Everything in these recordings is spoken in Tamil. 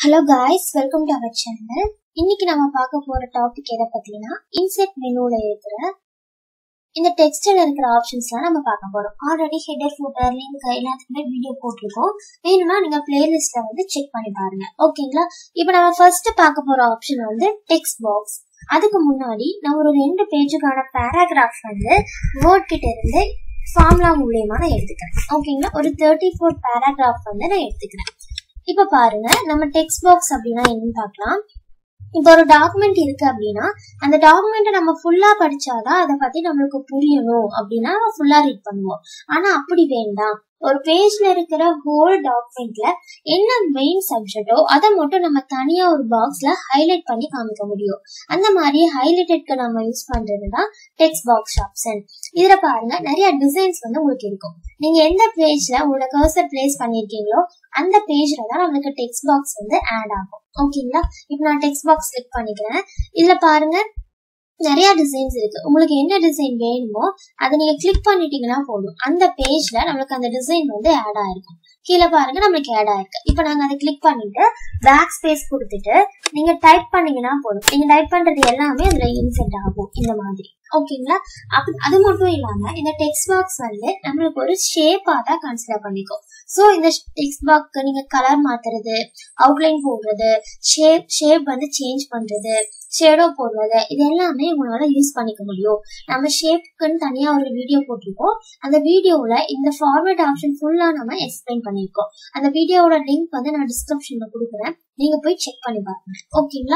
hello guys welcome to our channel இன்னைக்கு நம்ம பார்க்க போற டாபிக் எதை பத்தினா இன்செட் மெனுல இருக்கிற இந்த டெக்ஸ்ட்ல இருக்கிற ஆப்ஷன்ஸ்லாம் நம்ம பார்க்க போறோம் ஆல்ரெடி ஹெடர் ஃபூட்டர் லிங்க் எல்லாத்துக்குமே வீடியோ போட்டிருக்கோம் வேணும்னா நீங்க பிளேலிஸ்ட்ல வந்து செக் பண்ணி பாருங்க ஓகேங்களா இப்போ நம்ம ஃபர்ஸ்ட் பார்க்க போற ஆப்ஷன் வந்து டெக்ஸ்ட் பாக்ஸ் அதுக்கு முன்னாடி நான் ஒரு ரெண்டு பேஜுக்கான பேராகிராஃப் வந்து வேர்ட் கிட்ட இருந்து ஃபார்முலா மூலியமா நான் எடுத்துக்கிறேன் ஓகேங்களா ஒரு தேர்ட்டி ஃபோர் பேராகிராஃப் வந்து நான் எடுத்துக்கிறேன் இப்ப பாருங்க நம்ம டெக்ஸ்ட் பாக்ஸ் அப்படின்னா என்னன்னு பார்க்கலாம் இப்போ ஒரு டாக்குமெண்ட் இருக்கு அப்படின்னா அந்த டாக்குமெண்ட்டை நம்ம ஃபுல்லா படிச்சாதான் அதை பத்தி நம்மளுக்கு புரியணும் அப்படின்னா நம்ம ஃபுல்லா ரீட் பண்ணுவோம் ஆனா அப்படி வேண்டாம் ஒரு பேஜ்ல இருக்கிற ஹோல் டாக்குமெண்ட்ல என்ன மெயின் சப்ஜெக்டோ அதை மட்டும் நம்ம தனியா ஒரு பாக்ஸ்ல ஹைலைட் பண்ணி காமிக்க முடியும் அந்த மாதிரி ஹைலைட்டட்க்கு நம்ம யூஸ் பண்றது தான் டெக்ஸ்ட் பாக்ஸ் ஆப்ஷன் இதுல பாருங்க நிறைய டிசைன்ஸ் வந்து உங்களுக்கு இருக்கும் நீங்க எந்த பேஜ்ல உங்களோட கர்சர் பிளேஸ் பண்ணிருக்கீங்களோ அந்த பேஜ்ல தான் நம்மளுக்கு டெக்ஸ்ட் பாக்ஸ் வந்து ஆட் ஆகும் ஓகேங்களா இப்போ நான் டெக்ஸ்ட் பாக்ஸ் கிளிக் பண்ணிக்கிறேன் இதுல பாருங்க நிறைய டிசைன்ஸ் இருக்கு உங்களுக்கு என்ன டிசைன் வேணுமோ அதை நீங்க கிளிக் பண்ணிட்டீங்கன்னா போதும் அந்த பேஜ்ல நம்மளுக்கு அந்த டிசைன் வந்து ஆட் ஆயிருக்கும் கீழே பாருங்க நம்மளுக்கு ஆட் ஆயிருக்கு இப்போ நாங்க அதை கிளிக் பண்ணிட்டு பேக் ஸ்பேஸ் கொடுத்துட்டு நீங்க டைப் பண்ணீங்கன்னா போதும் நீங்க டைப் பண்றது எல்லாமே அதுல இன்சென்ட் ஆகும் இந்த மாதிரி ஓகேங்களா அப்ப அது மட்டும் இல்லாம இந்த டெக்ஸ்ட் பாக்ஸ் வந்து நம்மளுக்கு ஒரு ஷேப்பா தான் கன்சிடர் பண்ணிக்கும் ஸோ இந்த டெக்ஸ்ட் பாக்ஸ்க்கு நீங்க கலர் மாத்துறது அவுட்லைன் போடுறது ஷேப் ஷேப் வந்து சேஞ்ச் பண்றது ஷேடோ போடுறது இது எல்லாமே உங்களால யூஸ் பண்ணிக்க முடியும் நம்ம ஷேப்புக்குன்னு தனியா ஒரு வீடியோ போட்டிருக்கோம் அந்த வீடியோல இந்த ஃபார்மேட் ஆப்ஷன் ஃபுல்லா நம்ம எக்ஸ்பிளைன் பண்ணியிருக்கோம் அந்த வீடியோவோட லிங்க் வந்து நான் டிஸ்கிரிப்ஷன்ல கொடுக்குறேன் நீங்க போய் செக் பண்ணி பாருங்க ஓகேங்களா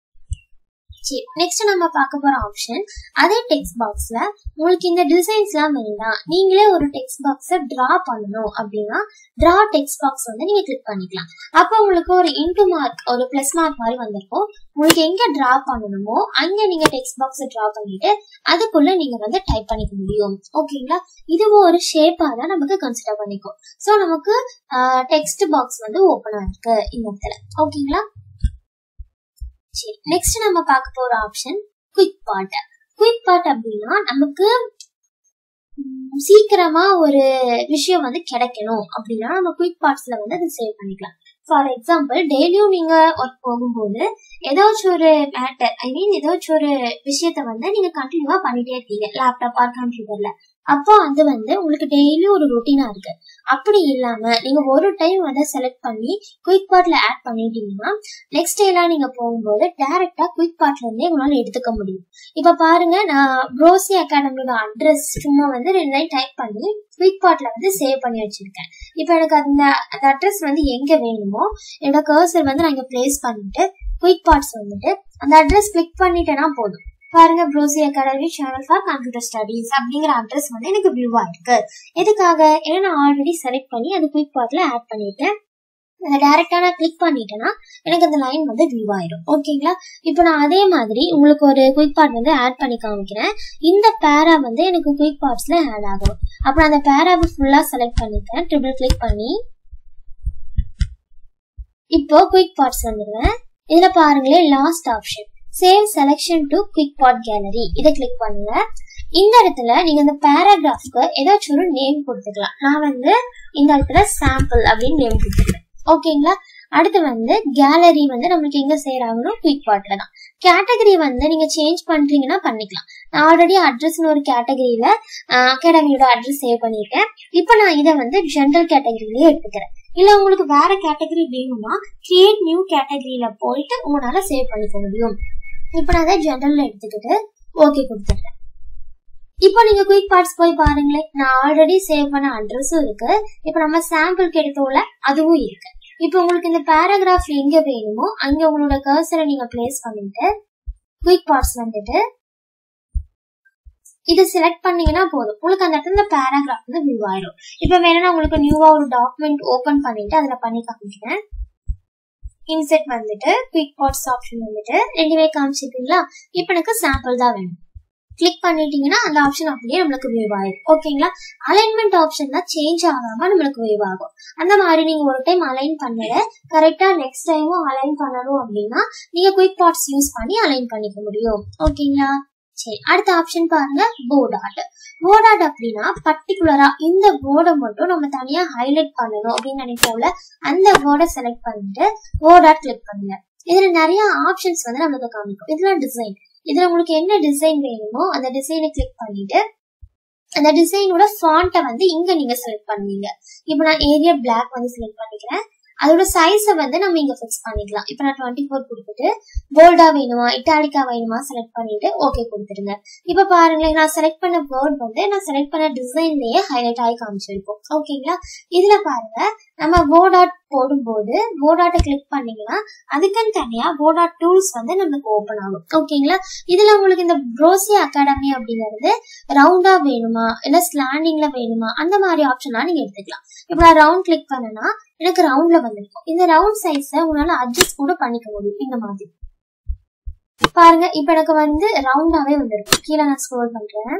சரி நெக்ஸ்ட் நம்ம பார்க்க போற ஆப்ஷன் அதே டெக்ஸ்ட் பாக்ஸ்ல உங்களுக்கு இந்த டிசைன்ஸ்லாம் வேண்டாம் நீங்களே ஒரு டெக்ஸ்ட் பாக்ஸை டிரா பண்ணணும் அப்படின்னா டிரா டெக்ஸ்ட் பாக்ஸ் வந்து நீங்க கிளிக் பண்ணிக்கலாம் அப்போ உங்களுக்கு ஒரு இன்டு மார்க் ஒரு பிளஸ் மார்க் மாதிரி வந்திருக்கும் உங்களுக்கு எங்க டிரா பண்ணணுமோ அங்க நீங்க டெக்ஸ்ட் பாக்ஸை டிரா பண்ணிட்டு அதுக்குள்ள நீங்க வந்து டைப் பண்ணிக்க முடியும் ஓகேங்களா இதுவும் ஒரு ஷேப்பா தான் நமக்கு கன்சிடர் பண்ணிக்கும் ஸோ நமக்கு டெக்ஸ்ட் பாக்ஸ் வந்து ஓப்பன் ஆயிருக்கு இந்த இடத்துல ஓகேங்களா சரி நெக்ஸ்ட் நம்ம பார்க்க போற option quick part quick part அப்படின்னா நமக்கு சீக்கிரமா ஒரு விஷயம் வந்து கிடைக்கணும் அப்படின்னா நம்ம குயிக் பார்ட்ஸ்ல வந்து அதை சேவ் பண்ணிக்கலாம் ஃபார் எக்ஸாம்பிள் டெய்லியும் நீங்க ஒர்க் போகும்போது ஏதாச்சும் ஒரு மேட்டர் ஐ மீன் ஏதாச்சும் ஒரு விஷயத்த வந்து நீங்க கண்டினியூவா பண்ணிட்டே இருக்கீங்க லேப்டாப் ஆர் கம்ப்யூட்டர்ல அப்போ அது வந்து உங்களுக்கு டெய்லி ஒரு ரொட்டீனா இருக்கு அப்படி இல்லாம நீங்க ஒரு டைம் வந்து செலக்ட் பண்ணி குயிக் பார்ட்ல ஆட் பண்ணிட்டீங்கன்னா நெக்ஸ்ட் டேலாம் நீங்க போகும்போது டைரக்டா குயிக் பார்ட்ல இருந்தே உங்களால எடுத்துக்க முடியும் இப்ப பாருங்க நான் ப்ரோசி அகாடமியோட அட்ரஸ் சும்மா வந்து ரெண்டு லைன் டைப் பண்ணி குயிக் பார்ட்ல வந்து சேவ் பண்ணி வச்சிருக்கேன் இப்போ எனக்கு அந்த அந்த அட்ரஸ் வந்து எங்க வேணுமோ என்னோட கர்சர் வந்து நான் இங்க பிளேஸ் பண்ணிட்டு குயிக் பார்ட்ஸ் வந்துட்டு அந்த அட்ரஸ் கிளிக் பண்ணிட்டேன்னா போதும் பாருங்க ப்ரோசி academy channel for computer studies அப்படிங்கிற அட்ரஸ் வந்து எனக்கு வியூ ஆயிருக்கு எதுக்காக ஏன்னா நான் ஆல்ரெடி செலக்ட் பண்ணி அது குயிக் பார்ட்ல ஆட் பண்ணிட்டேன் அதை டைரக்டா நான் கிளிக் பண்ணிட்டேன்னா எனக்கு அந்த லைன் வந்து வியூ ஆயிடும் ஓகேங்களா இப்போ நான் அதே மாதிரி உங்களுக்கு ஒரு குயிக் பார்ட் வந்து ஆட் பண்ணி காமிக்கிறேன் இந்த பேரா வந்து எனக்கு குயிக் பார்ட்ஸ்ல ஆட் ஆகும் அப்புறம் அந்த பேராவை ஃபுல்லா செலக்ட் பண்ணிக்கிறேன் ட்ரிபிள் கிளிக் பண்ணி இப்போ குயிக் பார்ட்ஸ் வந்துடுவேன் இதுல பாருங்களேன் last option save selection to quick part gallery இதை கிளிக் பண்ணுங்க இந்த இடத்துல நீங்க இந்த பேராகிராஃப்க்கு ஏதாச்சும் ஒரு நேம் கொடுத்துக்கலாம் நான் வந்து இந்த இடத்துல சாம்பிள் அப்படின்னு நேம் கொடுத்துருக்கேன் ஓகேங்களா அடுத்து வந்து கேலரி வந்து நம்மளுக்கு எங்க சேர் ஆகணும் குவிக் பாட்ல தான் கேட்டகரி வந்து நீங்க சேஞ்ச் பண்றீங்கன்னா பண்ணிக்கலாம் நான் ஆல்ரெடி அட்ரஸ்னு ஒரு கேட்டகரியில அகாடமியோட அட்ரஸ் சேவ் பண்ணியிருக்கேன் இப்போ நான் இதை வந்து ஜென்ரல் கேட்டகரியிலேயே எடுத்துக்கிறேன் இல்ல உங்களுக்கு வேற கேட்டகரி வேணும்னா கிரியேட் நியூ கேட்டகரியில போயிட்டு உங்களால சேவ் பண்ணிக்க முடியும் இப்போ நான் அதை ஜென்ரல்ல எடுத்துக்கிட்டு ஓகே கொடுத்துட்றேன் இப்போ நீங்க குயிக் பார்ட்ஸ் போய் பாருங்களேன் நான் ஆல்ரெடி சேவ் பண்ண அட்ரஸும் இருக்கு இப்போ நம்ம சாம்பிளுக்கு எடுத்தோம்ல அதுவும் இருக்கு இப்போ உங்களுக்கு இந்த பேராகிராஃப் எங்க வேணுமோ அங்க உங்களோட கர்சரை நீங்க பிளேஸ் பண்ணிட்டு குயிக் பார்ட்ஸ் வந்துட்டு இதை செலக்ட் பண்ணீங்கன்னா போதும் உங்களுக்கு அந்த இடத்துல பேராகிராஃப் வந்து வியூ ஆயிடும் இப்போ வேணும்னா உங்களுக்கு நியூவா ஒரு டாக்குமெண்ட் ஓபன் பண்ணிட்டு அதுல பண்ணி காமிக்கிறேன் இன்செட் வந்துட்டு குயிக் பார்ட்ஸ் ஆப்ஷன் வந்துட்டு ரெண்டுமே காமிச்சிருக்கீங்களா இப்போ எனக்கு சாம்பிள் தான் வேணும் கிளிக் பண்ணிட்டீங்கன்னா அந்த ஆப்ஷன் அப்படியே நம்மளுக்கு வியூ ஆயிடும் ஓகேங்களா அலைன்மெண்ட் ஆப்ஷன் தான் சேஞ்ச் ஆகாம நம்மளுக்கு வியூ ஆகும் அந்த மாதிரி நீங்க ஒரு டைம் அலைன் பண்ணல கரெக்டா நெக்ஸ்ட் டைமும் அலைன் பண்ணணும் அப்படின்னா நீங்க குயிக் பார்ட்ஸ் யூஸ் பண்ணி அலைன் பண்ணிக்க முடியும் ஓகேங்களா சரி அடுத்த ஆப்ஷன் பாருங்க போர்ட் ஆர்ட் போர்ட் ஆர்ட் அப்படின்னா பர்டிகுலரா இந்த போர்டை மட்டும் நம்ம தனியா ஹைலைட் பண்ணணும் அப்படின்னு நினைப்போம்ல அந்த போர்டை செலக்ட் பண்ணிட்டு போர்ட் ஆர்ட் கிளிக் பண்ணுங்க இதுல நிறைய ஆப்ஷன்ஸ் வந்து நமக்கு காமிக்கும் இதெல்லாம் டிசைன் இதுல உங்களுக்கு என்ன டிசைன் வேணுமோ அந்த டிசைனை கிளிக் பண்ணிட்டு அந்த டிசைனோட ஃபாண்ட்டை வந்து இங்க நீங்க செலக்ட் பண்ணுவீங்க இப்போ நான் ஏரியா பிளாக் வந்து செலக்ட் பண்ணிக்கிறேன் அதோட சைஸை வந்து நம்ம இங்க ஃபிக்ஸ் பண்ணிக்கலாம் இப்போ நான் டுவெண்ட்டி ஃபோர் கொடுத்துட்டு போல்டா வேணுமா இட்டாலிக்கா வேணுமா செலக்ட் பண்ணிட்டு ஓகே கொடுத்துருங்க இப்போ பாருங்களேன் நான் செலக்ட் பண்ண வேர்ட் வந்து நான் செலக்ட் பண்ண டிசைன்லயே ஹைலைட் ஆகி காமிச்சிருக்கோம் ஓகேங்களா இதுல பாருங்க நம்ம போர்ட் ஆர்ட் போடும்போது போர்ட் ஆர்ட்டை கிளிக் பண்ணீங்கன்னா அதுக்குன்னு தனியா போர்ட் ஆர்ட் டூல்ஸ் வந்து நமக்கு ஓப்பன் ஆகும் ஓகேங்களா இதுல உங்களுக்கு இந்த ப்ரோசி அகாடமி அப்படிங்கிறது ரவுண்டா வேணுமா இல்ல ஸ்லாண்டிங்ல வேணுமா அந்த மாதிரி ஆப்ஷனா நீங்க எடுத்துக்கலாம் இப்போ நான் ரவுண்ட் கிளிக் பண்ணனா எனக்கு ரவுண்ட்ல வந்திருக்கும் இந்த ரவுண்ட் சைஸை உங்களால அட்ஜஸ்ட் கூட பண்ணிக்க முடியும் இந்த மாதிரி பாருங்க இப்ப எனக்கு வந்து ரவுண்டாவே வந்திருக்கும் கீழே நான் ஸ்க்ரோல் பண்றேன்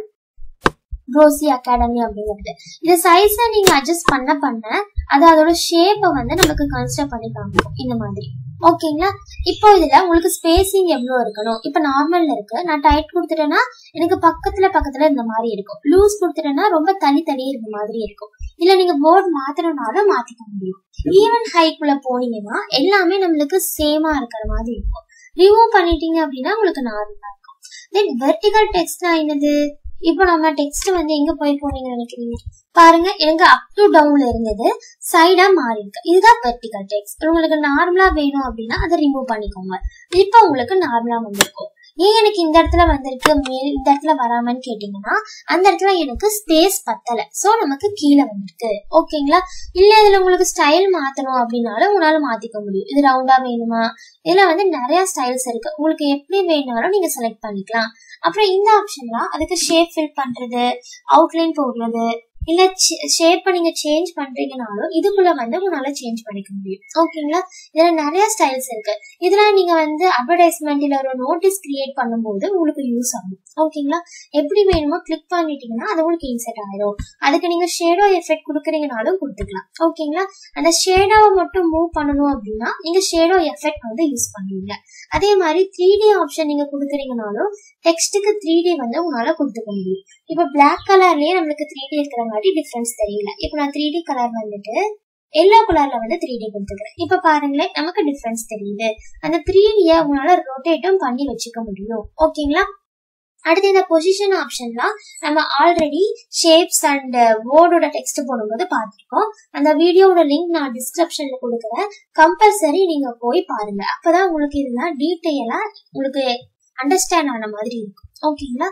ரோசி அகாடமி அப்படிங்கிறது இந்த சைஸை நீங்க அட்ஜஸ்ட் பண்ண பண்ண அது அதோட ஷேப்பை வந்து நமக்கு கன்சிடர் பண்ணி காமிக்கும் இந்த மாதிரி ஓகேங்களா இப்போ இதுல உங்களுக்கு ஸ்பேசிங் எவ்வளவு இருக்கணும் இப்ப நார்மல்ல இருக்கு நான் டைட் கொடுத்துட்டேன்னா எனக்கு பக்கத்துல பக்கத்துல இந்த மாதிரி இருக்கும் லூஸ் கொடுத்துட்டேன்னா ரொம்ப தனி தனி இருந்த மாதிரி இருக்கும் இல்ல நீங்க போர்டு மாத்தணும்னாலும் மாத்திக்க முடியும் ஈவன் ஹைக்குள்ள போனீங்கன்னா எல்லாமே நம்மளுக்கு சேமா இருக்கிற மாதிரி இருக்கும் ரிமூவ் பண்ணிட்டீங்க அப்படின்னா உங்களுக்கு நார்மலா இருக்கும் தென் வெர்டிகல் டெக்ஸ்ட்னா என்னது இப்போ நம்ம டெக்ஸ்ட் வந்து எங்க போய் போனீங்கன்னு நினைக்கிறீங்க பாருங்க எனக்கு அப் டு டவுன்ல இருந்தது சைடா மாறி இருக்கு இதுதான் வெர்டிகல் டெக்ஸ்ட் உங்களுக்கு நார்மலா வேணும் அப்படின்னா அதை ரிமூவ் பண்ணிக்கோங்க இப்போ உங்களுக்கு நார்மலா வந்திருக்கும் ஏன் எனக்கு இந்த இடத்துல வந்திருக்கு மேல் இந்த இடத்துல வராமன்னு கேட்டீங்கன்னா அந்த இடத்துல எனக்கு ஸ்பேஸ் பத்தல சோ நமக்கு கீழே வந்திருக்கு ஓகேங்களா இல்ல இதுல உங்களுக்கு ஸ்டைல் மாத்தணும் அப்படின்னாலும் உங்களால மாத்திக்க முடியும் இது ரவுண்டா வேணுமா இதுல வந்து நிறைய ஸ்டைல்ஸ் இருக்கு உங்களுக்கு எப்படி வேணாலும் நீங்க செலக்ட் பண்ணிக்கலாம் அப்புறம் இந்த ஆப்ஷன்ல அதுக்கு ஷேப் ஃபில் பண்றது அவுட்லைன் போடுறது இல்ல ஷேப்பை நீங்க சேஞ்ச் பண்றீங்கனாலும் இதுக்குள்ள வந்து உங்களால சேஞ்ச் பண்ணிக்க முடியும் ஓகேங்களா இதுல நிறைய ஸ்டைல்ஸ் இருக்கு இதுல நீங்க வந்து அட்வர்டைஸ்மெண்ட் இல்ல ஒரு நோட்டீஸ் கிரியேட் பண்ணும்போது உங்களுக்கு யூஸ் ஆகும் ஓகேங்களா எப்படி வேணுமோ கிளிக் பண்ணிட்டீங்கன்னா அது உங்களுக்கு இன்செர்ட் ஆயிடும் அதுக்கு நீங்க ஷேடோ எஃபெக்ட் கொடுக்குறீங்கனாலும் கொடுத்துக்கலாம் ஓகேங்களா அந்த ஷேடோவை மட்டும் மூவ் பண்ணணும் அப்படின்னா நீங்க ஷேடோ எஃபெக்ட் வந்து யூஸ் பண்ணுவீங்க அதே மாதிரி த்ரீ டி ஆப்ஷன் நீங்க கொடுக்குறீங்கனாலும் டெக்ஸ்ட்டுக்கு த்ரீ டி வந்து உங்களால கொடுத்துக்க முடியும் இப்போ பிளாக் கலர்லயே நம்மளுக்கு த்ரீ டி இருக்கிறங்காட்டி டிஃபரன்ஸ் தெரியல இப்போ நான் த்ரீ டி கலர் வந்துட்டு எல்லோ கலர்ல வந்து த்ரீ டி கொடுத்துக்கிறேன் இப்ப பாருங்களேன் நமக்கு டிஃபரன்ஸ் தெரியுது அந்த த்ரீ டிய உங்களால ரொட்டேட்டும் பண்ணி வச்சுக்க முடியும் ஓகேங்களா அடுத்து இந்த பொசிஷன் ஆப்ஷன்லாம் நம்ம ஆல்ரெடி ஷேப்ஸ் அண்ட் வேர்டோட டெக்ஸ்ட் போடும்போது பார்த்துருக்கோம் அந்த வீடியோட லிங்க் நான் டிஸ்கிரிப்ஷன்ல கொடுக்குறேன் கம்பல்சரி நீங்க போய் பாருங்க அப்பதான் உங்களுக்கு இதெல்லாம் டீட்டெயிலா உங்களுக்கு அண்டர்ஸ்டாண்ட் ஆன மாதிரி இருக்கும் ஓகேங்களா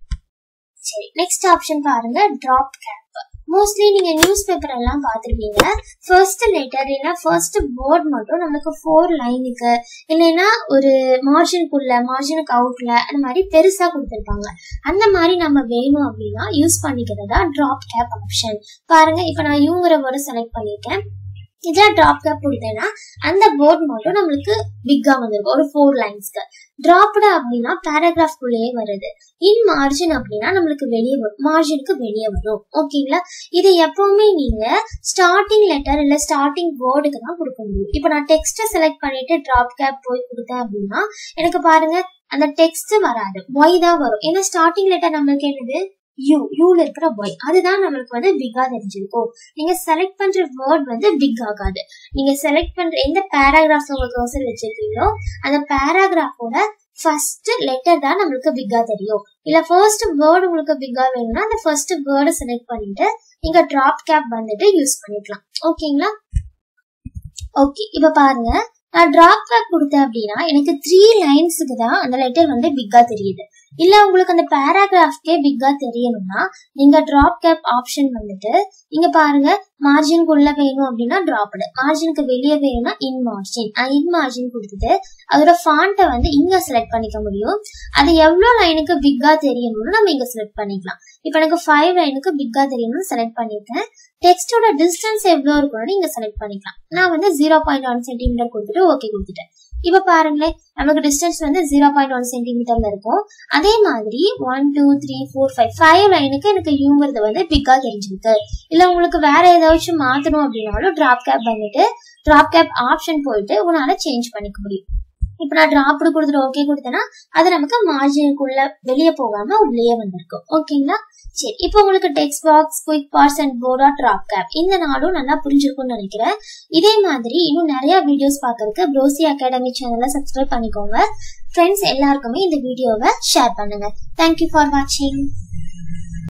சரி நெக்ஸ்ட் ஆப்ஷன் பாருங்க டிராப் கேப் மோஸ்ட்லி நீங்க நியூஸ் பேப்பர் எல்லாம் பார்த்துருப்பீங்க ஃபர்ஸ்ட் லெட்டர் இல்லைன்னா ஃபர்ஸ்ட் வேர்ட் மட்டும் நமக்கு ஃபோர் லைனுக்கு இல்லைன்னா ஒரு மார்ஜினுக்குள்ள மார்ஜினுக்கு அவுட்ல அந்த மாதிரி பெருசா கொடுத்துருப்பாங்க அந்த மாதிரி நம்ம வேணும் அப்படின்னா யூஸ் பண்ணிக்கிறதா டிராப் கேப் ஆப்ஷன் பாருங்க இப்ப நான் யூங்கிற வேர்டு செலக்ட் பண்ணிருக்கேன் இதில் டிராப் கேப் கொடுத்தேன்னா அந்த போர்ட் மட்டும் நம்மளுக்கு பிக்கா வந்திருக்கும் ஒரு ஃபோர் லைன்ஸ்க்கு டிராப்டு அப்படின்னா பேராகிராஃப் குள்ளேயே வருது இன் மார்ஜின் அப்படின்னா நம்மளுக்கு வெளியே வரும் மார்ஜினுக்கு வெளியே வரும் ஓகேங்களா இது எப்பவுமே நீங்க ஸ்டார்டிங் லெட்டர் இல்ல ஸ்டார்டிங் வேர்டுக்கு தான் கொடுக்க முடியும் இப்போ நான் டெக்ஸ்ட்டை செலக்ட் பண்ணிட்டு டிராப் கேப் போய் கொடுத்தேன் அப்படின்னா எனக்கு பாருங்க அந்த டெக்ஸ்ட் வராது ஒய் தான் வரும் ஏன்னா ஸ்டார்டிங் லெட்டர் நம்மளுக்கு என்னது யூ யூல இருக்கிற ஒய் அதுதான் நம்மளுக்கு வந்து பிக்கா தெரிஞ்சிருக்கும் நீங்க செலக்ட் பண்ற வேர்ட் வந்து பிக் ஆகாது நீங்க செலக்ட் பண்ற எந்த பேராகிராஃப் உங்களுக்கு கர்சர் வச்சிருக்கீங்களோ அந்த பேராகிராஃபோட ஃபர்ஸ்ட் லெட்டர் தான் நம்மளுக்கு பிக்கா தெரியும் இல்ல ஃபர்ஸ்ட் வேர்டு உங்களுக்கு பிக்கா வேணும்னா அந்த ஃபர்ஸ்ட் வேர்டை செலக்ட் பண்ணிட்டு நீங்க டிராப் கேப் வந்துட்டு யூஸ் பண்ணிக்கலாம் ஓகேங்களா ஓகே இப்ப பாருங்க நான் டிராப் கேப் கொடுத்தேன் அப்படின்னா எனக்கு த்ரீ லைன்ஸுக்கு தான் அந்த லெட்டர் வந்து பிக்கா தெரியுது இல்ல உங்களுக்கு அந்த பேராகிராஃப்கே பிக்கா தெரியணும்னா நீங்க டிராப் கேப் ஆப்ஷன் வந்துட்டு இங்க பாருங்க மார்ஜினுக்குள்ள வேணும் அப்படின்னா டிராப்டு மார்ஜினுக்கு வெளியே வேணும்னா இன் மார்ஜின் இன் மார்ஜின் கொடுத்துட்டு அதோட ஃபாண்ட்டை வந்து இங்க செலக்ட் பண்ணிக்க முடியும் அது எவ்வளவு லைனுக்கு பிக்கா தெரியணும்னு நம்ம இங்க செலக்ட் பண்ணிக்கலாம் இப்போ எனக்கு ஃபைவ் லைனுக்கு பிக்கா தெரியணும்னு செலக்ட் பண்ணிருக்கேன் டெக்ஸ்டோட டிஸ்டன்ஸ் எவ்வளவு இருக்கும்னு நீங்க செலக்ட் பண்ணிக்கலாம் நான் வந்து ஜீரோ பாயிண்ட் ஒன் சென்டிமீட்டர் கொடுத்துட்டு ஓகே கொடுத்துட்டேன் இப்ப பாருங்களேன் நமக்கு டிஸ்டன்ஸ் வந்து ஜீரோ பாயிண்ட் ஒன் சென்டிமீட்டர்ல இருக்கும் அதே மாதிரி one two three four five five லைனுக்கு எனக்கு யூங்கிறது வந்து பிக்கா தெரிஞ்சிருக்கு இல்ல உங்களுக்கு வேற ஏதாச்சும் மாத்தணும் அப்படின்னாலும் டிராப் கேப் பண்ணிட்டு டிராப் கேப் ஆப்ஷன் போயிட்டு உங்களால சேஞ்ச் பண்ணிக்க முடியும் இப்போ நான் டிராப்டு கொடுத்துட்டு ஓகே கொடுத்தேன்னா அது நமக்கு மார்ஜினுக்குள்ள வெளியே போகாம உள்ளேயே வந்திருக்கும் ஓகேங்களா சரி இப்போ உங்களுக்கு text box quick parts and போர்டா ட்ராப் கேப் இந்த நாளும் நல்லா புரிஞ்சிருக்கும்னு நினைக்கிறேன் இதே மாதிரி இன்னும் நிறைய வீடியோஸ் பார்க்கறதுக்கு ப்ரோசி அகாடமி சேனலை சப்ஸ்கிரைப் பண்ணிக்கோங்க ஃப்ரெண்ட்ஸ் எல்லாருக்குமே இந்த வீடியோவை ஷேர் பண்ணுங்க தேங்க்யூ ஃபார் வாட்சிங்